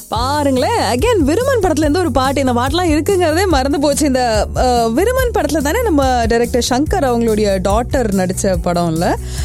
பாருங்களேன் அகைன் விருமன் படத்துல இருந்து ஒரு பாட்டு இந்த பாட்டுலாம் இருக்குங்கிறதே மறந்து போச்சு இந்த அஹ், விருமன் படத்துல தானே நம்ம டைரக்டர் சங்கர் அவங்களுடைய டாட்டர் நடிச்ச படம்ல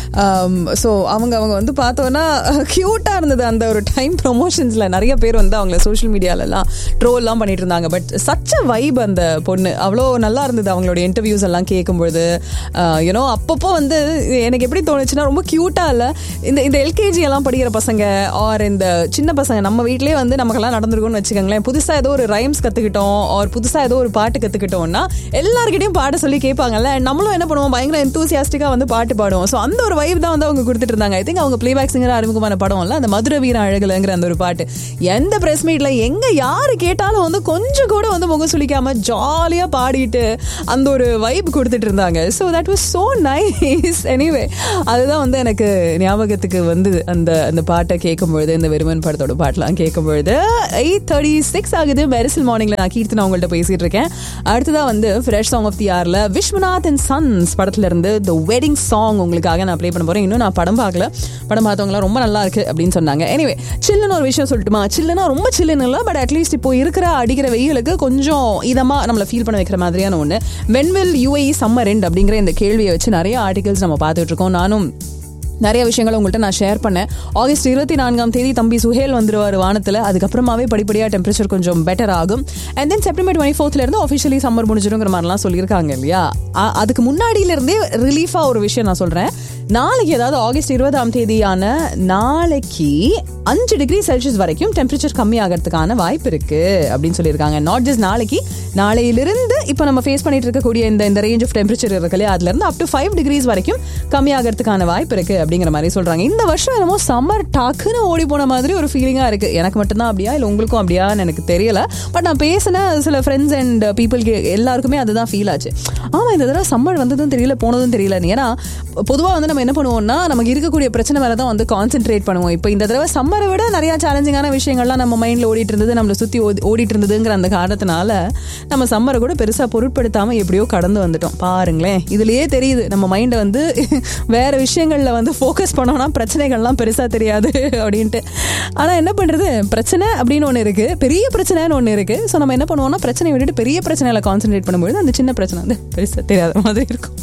ஸோ அவங்க அவங்க வந்து பார்த்தோன்னா க்யூட்டா இருந்தது அந்த ஒரு டைம் ப்ரொமோஷன்ஸ்ல நிறைய பேர் வந்து அவங்கள சோஷியல் மீடியாலலாம் ட்ரோல்லாம் பண்ணிட்டு இருந்தாங்க பட் சச்ச வைப் அந்த பொண்ணு அவ்வளோ நல்லா இருந்தது அவங்களுடைய இன்டர்வியூஸ் எல்லாம் கேட்கும்பொழுது யூனோ அப்பப்போ வந்து எனக்கு எப்படி தோணுச்சுன்னா ரொம்ப க்யூட்டா இல்ல இந்த இந்த எல்கேஜி எல்லாம் படிக்கிற பசங்க ஆர் இந்த சின்ன பசங்க நம்ம வீட்லயே வந்து நமக்கெல்லாம் நடந்திருக்கும்னு வச்சுக்கோங்களேன் புதுசா ஏதோ ஒரு ரைம்ஸ் கத்துக்கிட்டோம் ஆர் புதுசா ஏதோ ஒரு பாட்டு கத்துக்கிட்டோம்னா எல்லார்கிட்டயும் பாட சொல்லி கேட்பாங்கல்ல நம்மளும் என்ன பண்ணுவோம் பயங்கர enthusiastic-ஆ வந்து பாட்டு பாடுவோம் ஸோ அந்த ஒரு வைப் தான் வந்து அவங்க கொடுத்துட்டு இருந்தாங்க ஐ திங்க் அவங்க பிளேபேக் சிங்கர் அறிமுகமான படம் இல்ல அந்த மதுர வீர அழகுலங்கிற அந்த ஒரு பாட்டு எந்த பிரஸ் மீட்ல எங்க யாரு கேட்டாலும் வந்து கொஞ்சம் கூட வந்து முகம் சுளிக்காம ஜாலியா பாடிட்டு அந்த ஒரு வைப் கொடுத்துட்டு இருந்தாங்க so that was so nice anyway அதுதான் வந்து எனக்கு ஞாபகத்துக்கு வந்தது அந்த அந்த பாட்டை கேட்கும்பொழுது இந்த வெறுமன் படத்தோட பாட்டெல்லாம் கேட்கும்பொழுது எயிட் தேர்ட்டி சிக்ஸ் ஆகுது மெரிசல் மார்னிங்ல நான் கீர்த்தனா உங்கள்ட்ட பேசிட்டு இருக்கேன் அடுத்ததா வந்து ஃப்ரெஷ் சாங் ஆஃப் தி ஆர்ல விஸ்வநாத் அண்ட் சன்ஸ் படத்துல இருந்து த வெட்டிங் சாங் உங்களுக்காக நான் ப்ளே பண்ண போறேன் இன்னும் நான் படம் பார்க்கல படம் பார்த்தவங்களாம் ரொம்ப நல்லா இருக்கு அப்படின்னு சொன்னாங்க எனிவே சில்லுன்னு ஒரு விஷயம் சொல்லட்டுமா சில்லுனா ரொம்ப சில்லுன்னு இல்லை பட் அட்லீஸ்ட் இப்போ இருக்கிற அடிக்கிற வெயிலுக்கு கொஞ்சம் இதமா நம்மளை ஃபீல் பண்ண வைக்கிற மாதிரியான ஒன்று வென்வில் யூஏஇ சம்மர் எண்ட் அப்படிங்கிற இந்த கேள்வியை வச்சு நிறைய ஆர்டிகல்ஸ் நம்ம பார்த்துட்டு இருக்கோம் நானும் நிறைய விஷயங்களை உங்கள்கிட்ட நான் ஷேர் பண்ணேன் ஆகஸ்ட் இருபத்தி நான்காம் தேதி தம்பி சுஹேல் வந்துருவார் வானத்தில் அதுக்கப்புறமாவே படிப்படியாக டெம்பரேச்சர் கொஞ்சம் பெட்டர் ஆகும் அண்ட் தென் செப்டம்பர் டுவெண்ட்டி ஃபோர்த்ல இருந்து ஆஃபிஷியலி சம்மர் முடிஞ்சிருங்கிற மாதிரிலாம் சொல்லியிருக்காங்க இல்லையா அ- அதுக்கு முன்னாடியில இருந்தே ரிலீஃபாக ஒரு விஷயம் நான் சொல்கிறேன் நாளைக்கு அதாவது ஆகஸ்ட் இருபதாம் தேதியான நாளைக்கு அஞ்சு டிகிரி செல்சியஸ் வரைக்கும் டெம்பரேச்சர் கம்மி ஆகிறதுக்கான வாய்ப்பு இருக்கு அப்படின்னு சொல்லியிருக்காங்க நாட் ஜஸ்ட் நாளைக்கு நாளையிலிருந்து இப்போ நம்ம ஃபேஸ் பண்ணிட்டு இருக்கக்கூடிய இந்த இந்த ரேஞ்ச் ஆஃப் டெம்பரேச்சர் இருக்கு இல்லையா அதுல இருந்து அப் டு ஃபைவ் டிகிரிஸ் வரைக்கும் கம்மி ஆகிறதுக்கான வாய்ப்பு இருக்கு அப்படிங்கிற மாதிரி சொல்றாங்க இந்த வருஷம் என்னமோ சம்மர் டக்குன்னு ஓடி போன மாதிரி ஒரு ஃபீலிங்கா இருக்கு எனக்கு மட்டும்தான் அப்படியா இல்லை உங்களுக்கும் அப்படியான்னு எனக்கு தெரியல பட் நான் பேசின சில ஃப்ரெண்ட்ஸ் அண்ட் பீப்புளுக்கு எல்லாருக்குமே அதுதான் ஃபீல் ஆச்சு ஆமா இந்த தடவை சம்மர் வந்ததும் தெரியல போனதும் தெரியல ஏன்னா பொதுவாக வந்து நம்ம என்ன பண்ணுவோம்னா நமக்கு இருக்கக்கூடிய பிரச்சனை மேலே தான் வந்து கான்சென்ட்ரேட் பண்ணுவோம் இப்போ இந்த தடவை சம்மரை விட நிறைய சேலஞ்சிங்கான விஷயங்கள்லாம் நம்ம மைண்டில் ஓடிட்டு இருந்தது நம்மளை சுற்றி ஓடிட்டு இருந்ததுங்கிற அந்த காரணத்தினால நம்ம சம்மரை கூட பெருசாக பொருட்படுத்தாமல் எப்படியோ கடந்து வந்துட்டோம் பாருங்களேன் இதுலயே தெரியுது நம்ம மைண்டை வந்து வேற விஷயங்களில் வந்து ஃபோக்கஸ் பண்ணோம்னா பிரச்சனைகள்லாம் பெருசாக தெரியாது அப்படின்ட்டு ஆனால் என்ன பண்ணுறது பிரச்சனை அப்படின்னு ஒன்று இருக்கு பெரிய பிரச்சனைன்னு ஒன்று இருக்கு ஸோ நம்ம என்ன பண்ணுவோம்னா பிரச்சனையை விட்டுட்டு பெரிய பிரச்சனையில கான்சென்ட்ரேட் பண்ணும்போது அந்த சின்ன பிரச்சனை வந்து பெருசாக தெரியாத மாதிரி இருக்கும்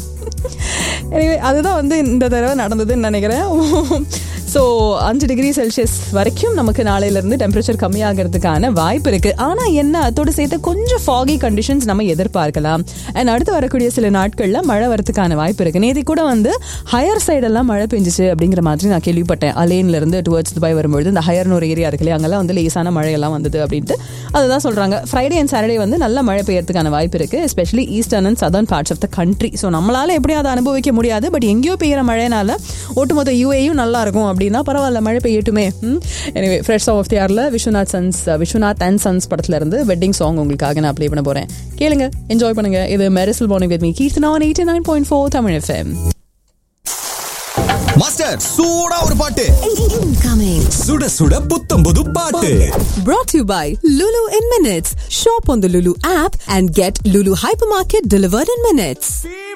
எனவே அதுதான் வந்து இந்த தடவை நடந்ததுன்னு நினைக்கிறேன் ஸோ அஞ்சு டிகிரி செல்சியஸ் வரைக்கும் நமக்கு நாளையிலேருந்து டெம்பரேச்சர் கம்மியாகிறதுக்கான வாய்ப்பு இருக்குது ஆனால் என்ன அதோடு சேர்த்து கொஞ்சம் ஃபாகி கண்டிஷன்ஸ் நம்ம எதிர்பார்க்கலாம் அண்ட் அடுத்து வரக்கூடிய சில நாட்களில் மழை வரதுக்கான வாய்ப்பு இருக்குது நேற்று கூட வந்து ஹையர் சைடெல்லாம் மழை பெஞ்சிச்சு அப்படிங்கிற மாதிரி நான் கேள்விப்பட்டேன் அலேன்லேருந்து டுவர்ட்ஸ் துபாய் வரும்பொழுது இந்த ஹையர்னு ஒரு ஏரியா இருக்கு இல்லையா அங்கெல்லாம் வந்து லேசான மழையெல்லாம் வந்தது அப்படின்ட்டு அதுதான் சொல்கிறாங்க ஃப்ரைடே அண்ட் சாட்டர்டே வந்து நல்ல மழை பெய்யறதுக்கான வாய்ப்பு இருக்குது especially eastern and southern parts of the country so நம்மளால எப்படியும் அதை அனுபவிக்க முடியாது பட் எங்கேயோ பெய்யுற மழைனால ஒட்டுமொத்த யூஏயும் நல்லா இருக்கும் அப்படின்னா பரவாயில்ல மழை பெய்யட்டுமே எனவே ஃப்ரெஷ் ஆஃப் தி ஆர்ல Viswanath sons Viswanath and sons படத்துல இருந்து வெட்டிங் சாங் உங்களுக்காக நான் ப்ளே பண்ண போறேன் கேளுங்க என்ஜாய் பண்ணுங்க இது Mersal morning with me Keerthana eighty nine point four Tamil FM master சூடா ஒரு பாட்டு Incoming. சுட சுட புத்தம் புது பாட்டு Brought to you by Lulu in Minutes. Shop on the Lulu app and get Lulu Hypermarket delivered in minutes.